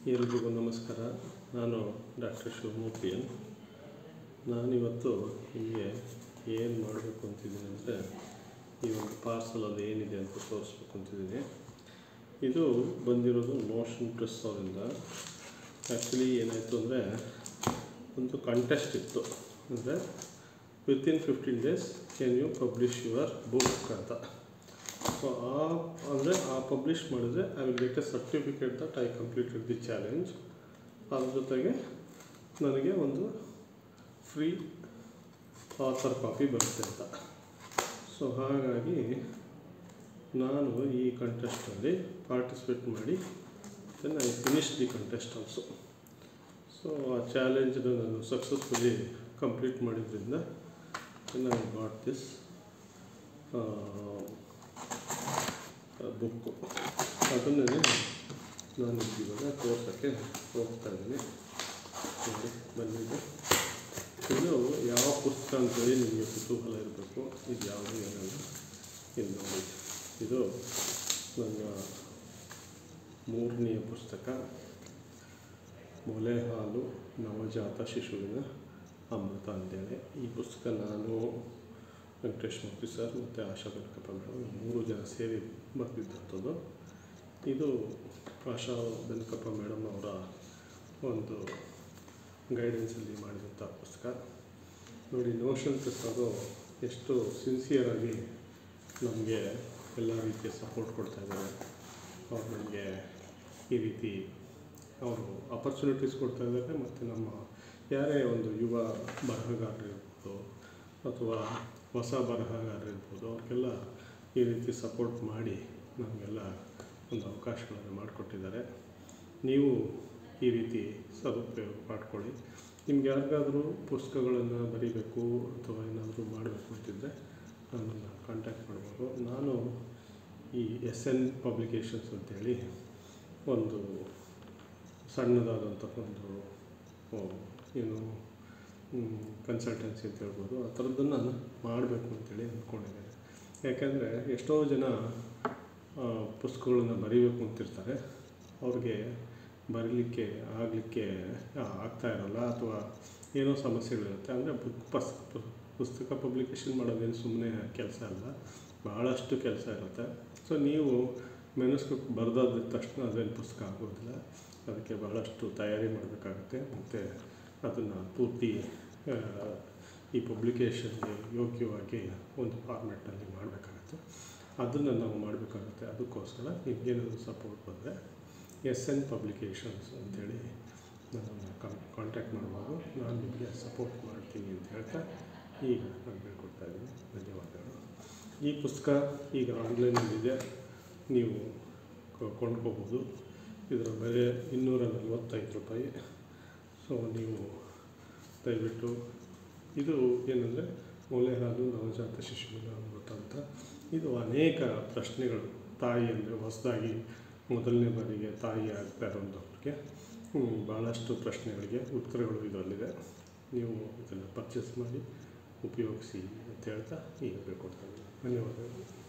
ಎಲ್ರಿಗೂ ನಮಸ್ಕಾರ ನಾನು ಡಾಕ್ಟರ್ ಶಿವಮೂರ್ತಿ ಎನ್ ನಾನಿವತ್ತು ನಿಮಗೆ ಏನು ಮಾಡಬೇಕು ಅಂತಿದ್ದೀನಿ ಅಂದರೆ ಈ ಒಂದು ಪಾರ್ಸಲಲ್ಲಿ ಏನಿದೆ ಅಂತ ತೋರಿಸ್ಬೇಕು ಅಂತಿದ್ದೀನಿ ಇದು ಬಂದಿರೋದು ಮೋಷನ್ ಪ್ರೆಸ್ ಅವರಿಂದ ಆ್ಯಕ್ಚುಲಿ ಏನಾಯಿತು ಅಂದರೆ ಒಂದು ಕಂಟೆಸ್ಟ್ ಇತ್ತು ಅಂದರೆ within fifteen days can you publish your book ಅಂತ ಸೊ ಆ ಅಂದರೆ ಆ ಪಬ್ಲಿಷ್ ಮಾಡಿದ್ರೆ I will get a certificate that I completed the challenge ಅದ್ರ ಜೊತೆಗೆ ನನಗೆ ಒಂದು ಫ್ರೀ ಆಥರ್ ಕಾಪಿ ಬರುತ್ತೆ ಅಂತ ಸೊ ಹಾಗಾಗಿ ನಾನು ಈ ಕಂಟೆಸ್ಟಲ್ಲಿ ಪಾರ್ಟಿಸಿಪೇಟ್ ಮಾಡಿ then I finish the contest also so ಆ ಚಾಲೆಂಜನ್ನು ನಾನು ಸಕ್ಸಸ್ಫುಲಿ ಕಂಪ್ಲೀಟ್ ಮಾಡಿದ್ರಿಂದ then I got this book ಅದನ್ನೇ ನಾನು ಇವಾಗ ತೋರ್ಸೋಕ್ಕೆ ಹೋಗ್ತಾ ಇದ್ದೀನಿ ನೋಡಿ ಬಂದಿದೆ ಇದು ಯಾವ ಪುಸ್ತಕ ಅಂತೇಳಿ ನಿಮಗೆ ಕುತೂಹಲ ಇರಬೇಕು ಇದು ಯಾವುದು ಏನಲ್ಲ ಇದು ನೋಡಿ ಇದು ನನ್ನ ಮೂರನೆಯ ಪುಸ್ತಕ ಮೊಲೆ ಹಾಲು ನವಜಾತ ಶಿಶುವಿನ ಅಮೃತ ಅಂತೇಳಿ ಈ ಪುಸ್ತಕ ನಾನು ವೆಂಕಟೇಶ್ ಮೂರ್ತಿ ಸರ್ ಮತ್ತು ಆಶಾ ಬೆನಕಪ್ಪ ಮೇಡಮ್ ಮೂರು ಜನ ಸೇರಿ ಬರೆದಿದ್ದಂಥದ್ದು ಇದು ಆಶಾ ಬೆನಕಪ್ಪ ಮೇಡಮ್ ಅವರ ಒಂದು ಗೈಡೆನ್ಸಲ್ಲಿ ಮಾಡಿದಂಥ ಪುಸ್ತಕ ನೋಡಿ ನೋಷನ್ ಪ್ರೆಸ್ ಅದು ಎಷ್ಟು ಸಿನ್ಸಿಯರಾಗಿ ನಮಗೆ ಎಲ್ಲ ರೀತಿಯ ಸಪೋರ್ಟ್ ಕೊಡ್ತಾ ಇದ್ದಾರೆ ಅವ್ರು ನನಗೆ ಈ ರೀತಿ ಅವರು ಅಪರ್ಚುನಿಟೀಸ್ ಕೊಡ್ತಾ ಇದ್ದಾರೆ ಮತ್ತು ನಮ್ಮ ಯಾರೇ ಒಂದು ಯುವ ಬರಹಗಾರರು ಇರ್ಬೋದು ಅಥವಾ ಹೊಸ ಬರಹಗಾರರು ಇರ್ಬೋದು ಅವ್ರಿಗೆಲ್ಲ ಈ ರೀತಿ ಸಪೋರ್ಟ್ ಮಾಡಿ ನಮಗೆಲ್ಲ ಒಂದು ಅವಕಾಶಗಳನ್ನು ಮಾಡಿಕೊಟ್ಟಿದ್ದಾರೆ ನೀವು ಈ ರೀತಿ ಸದುಪಯೋಗ ಮಾಡ್ಕೊಳ್ಳಿ ನಿಮ್ಗೆ ಯಾರಿಗಾದರೂ ಪುಸ್ತಕಗಳನ್ನು ಬರೀಬೇಕು ಅಥವಾ ಏನಾದರೂ ಮಾಡಬೇಕು ಅಂತಿದ್ದರೆ ನನ್ನನ್ನು ಕಾಂಟ್ಯಾಕ್ಟ್ ಮಾಡ್ಬೋದು ನಾನು ಈ ಎಸ್ ಎನ್ ಪಬ್ಲಿಕೇಶನ್ಸ್ ಅಂತೇಳಿ ಒಂದು ಸಣ್ಣದಾದಂಥ ಒಂದು ಆ, ಏನು ಕನ್ಸಲ್ಟೆನ್ಸಿ ಅಂತ ಹೇಳ್ಬೋದು ಆ ಥರದ್ದನ್ನು ಮಾಡಬೇಕು ಅಂತೇಳಿ ಅಂದ್ಕೊಂಡಿದ್ದೇನೆ ಯಾಕೆಂದರೆ ಎಷ್ಟೋ ಜನ ಆ, ಪುಸ್ತಕಗಳನ್ನು ಬರೀಬೇಕು ಅಂತಿರ್ತಾರೆ ಅವ್ರಿಗೆ ಬರೀಲಿಕ್ಕೆ ಆಗಲಿಕ್ಕೆ ಆಗ್ತಾ ಇರಲ್ಲ ಅಥವಾ ಏನೋ ಸಮಸ್ಯೆಗಳಿರುತ್ತೆ ಅಂದರೆ ಬುಕ್ ಪಸ್ ಪು- ಪುಸ್ತಕ ಪಬ್ಲಿಕೇಶನ್ ಮಾಡೋದೇನು ಸುಮ್ಮನೆ ಕೆಲಸ ಅಲ್ಲ ಭಾಳಷ್ಟು ಕೆಲಸ ಇರುತ್ತೆ ಸೊ ನೀವು ಮೆನುಸ್ಕ್ರಿಪ್ಟ್ ಬರೆದಾದ ತಕ್ಷಣ ಅದೇನು ಪುಸ್ತಕ ಆಗೋದಿಲ್ಲ ಅದಕ್ಕೆ ಭಾಳಷ್ಟು ತಯಾರಿ ಮಾಡಬೇಕಾಗುತ್ತೆ ಮತ್ತು ಅದನ್ನು ಪೂರ್ತಿ ಆ, ಈ ಪಬ್ಲಿಕೇಷನ್ಗೆ ಯೋಗ್ಯವಾಗಿ ಒಂದು ಫಾರ್ಮ್ಯಾಟ್ನಲ್ಲಿ ಮಾಡಬೇಕಾಗುತ್ತೆ ಅದನ್ನು ನಾವು ಮಾಡಬೇಕಾಗುತ್ತೆ ಅದಕ್ಕೋಸ್ಕರ ನಿಮಗೇನಾದರೂ ಸಪೋರ್ಟ್ ಬಂದರೆ ಎಸ್ ಎನ್ ಪಬ್ಲಿಕೇಶನ್ಸ್ ಅಂತೇಳಿ ನನ್ನನ್ನು ಕಾಂಟ್ಯಾಕ್ಟ್ ಮಾಡ್ಬೋದು ನಾನು ನಿಮಗೆ ಸಪೋರ್ಟ್ ಮಾಡ್ತೀನಿ ಅಂತ ಹೇಳ್ತಾ ಈಗ ನಾನು ಹೇಳ್ಕೊಡ್ತಾ ಇದ್ದೀನಿ ಧನ್ಯವಾದಗಳು ಈ ಪುಸ್ತಕ ಈಗ ಆನ್ಲೈನಲ್ಲಿದೆ ನೀವು ಕ- ಕೊಂಡ್ಕೋಬೋದು ಇದರ ಬೆಲೆ ಇನ್ನೂರ ನಲವತ್ತೈದು ರೂಪಾಯಿ ಸೊ ನೀವು ದಯವಿಟ್ಟು ಇದು ಏನಂದರೆ ಮೊಲೆ ಹಾಲು ನವಜಾತ ಶಿಶುವಿನ ಅಮೃತ ಅಂತ ಇದು ಅನೇಕ ಪ್ರಶ್ನೆಗಳು ತಾಯಿ ಅಂದರೆ ಹೊಸದಾಗಿ ಮೊದಲನೇ ಬಾರಿಗೆ ತಾಯಿ ಆಗ್ತಾ ಇರೋಂಥವ್ರಿಗೆ ಹ್ಮ್, ಭಾಳಷ್ಟು ಪ್ರಶ್ನೆಗಳಿಗೆ ಉತ್ತರಗಳು ಇದರಲ್ಲಿದೆ ನೀವು ಇದನ್ನು ಪರ್ಚೇಸ್ ಮಾಡಿ ಉಪಯೋಗಿಸಿ ಅಂತ ಹೇಳ್ತಾ ಈಗ ಹೇಳ್ಕೊಡ್ತಾ ಇದ್ದೀನಿ ಧನ್ಯವಾದಗಳು